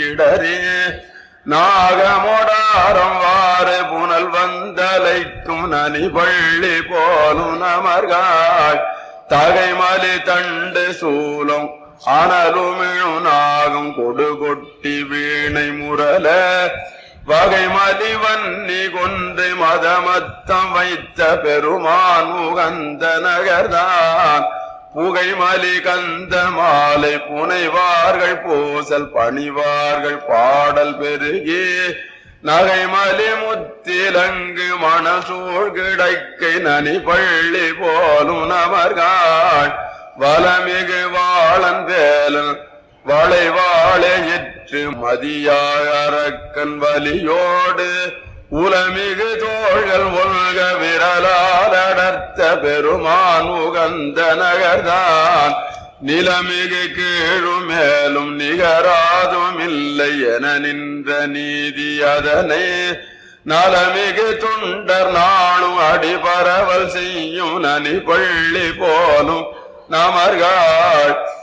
இடரே நாகமொடாரம் வாறு புனல் வந்தலைக்கும் நனி பள்ளி போலும் நமர்காய் தகைமலி தண்டு சூலம் அனலுமிழும் நாகம் கொடு கொட்டி வீணை முரல வகை மலிவன்னி கொண்டு மதமத்தம் வைத்த பெருமான் உகந்த நகர்தான் புகை மலி கந்த மாலை புனைவார்கள் பூசல் பணிவார்கள் பாடல் பெருகி நகைமலி முத்திலங்கு மணசூழ் கிடைக்கை நனி பள்ளி போலும் நமர்காள் வலமிகு வாழன் வேலன் வளை வாழை இற்று மதியாரக்கன் வலியோடு உலமிகு தோள்கள் ஒல்க விரலால் அடர்த்த பெருமான் உகந்த நகர்தான் நிலமிகு கீழும் மேலும் நிகராதும் இல்லை என நின்ற நீதி அதனை நலமிகு துண்டர் நாளும் அடிபரவல் செய்யும் நனி பள்ளி போலும் நமர்கள்